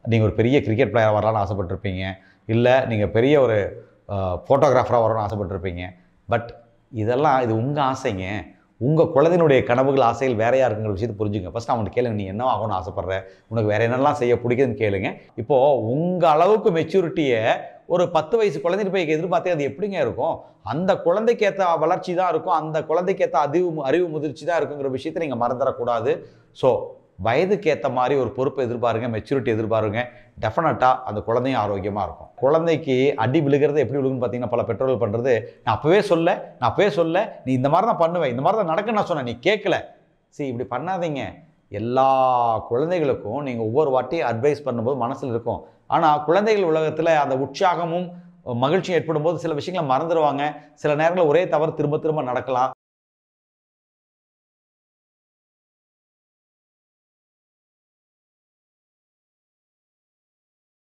நீங்கள் ஒரு பெரிய கிரிக்கெட் பிளேயராக வரலாம்னு ஆசைப்பட்டிருப்பீங்க இல்லை நீங்கள் பெரிய ஒரு ஃபோட்டோகிராஃபராக வரணும்னு ஆசைப்பட்டிருப்பீங்க பட் இதெல்லாம் இது உங்கள் ஆசைங்க உங்கள் குழந்தையினுடைய கனவுகள் ஆசைகள் வேறையா இருக்குங்கிற விஷயத்தை புரிஞ்சுங்க ஃபஸ்ட் அவன்கிட்ட கேளுங்க நீ என்ன ஆகணும்னு ஆசைப்படுற உனக்கு வேற என்னெல்லாம் செய்ய பிடிக்குதுன்னு கேளுங்க இப்போது உங்கள் அளவுக்கு மெச்சூரிட்டியை ஒரு பத்து வயசு குழந்தைட்டு போய் எதிர்பார்த்தே அது எப்படிங்க இருக்கும் அந்த குழந்தைக்கு ஏற்ற வளர்ச்சி தான் இருக்கும் அந்த குழந்தைக்கு ஏற்ற அறிவு அறிவு முதிர்ச்சி தான் இருக்குங்கிற விஷயத்தை நீங்கள் மறந்துடக்கூடாது ஸோ வயதுக்கு ஏற்ற மாதிரி ஒரு பொறுப்பை எதிர்பாருங்க மெச்சூரிட்டி எதிர்பாருங்க டெஃபினட்டாக அந்த குழந்தையும் ஆரோக்கியமாக இருக்கும் குழந்தைக்கு அடி விழுகிறது எப்படி விழுகுன்னு பார்த்தீங்கன்னா பல பெற்றோர்கள் பண்ணுறது நான் அப்போவே சொல்ல நான் அப்போவே சொல்ல நீ இந்த மாதிரி தான் பண்ணுவேன் இந்த மாதிரி தான் நடக்க நான் சொன்னேன் நீ கேட்கல சரி இப்படி பண்ணாதீங்க எல்லா குழந்தைகளுக்கும் நீங்கள் ஒவ்வொரு வாட்டியும் அட்வைஸ் பண்ணும்போது மனசில் இருக்கும் ஆனால் குழந்தைகள் உலகத்தில் அந்த உற்சாகமும் மகிழ்ச்சியும் ஏற்படும் போது சில விஷயங்களை மறந்துடுவாங்க சில நேரங்களில் ஒரே தவறு திரும்ப திரும்ப நடக்கலாம்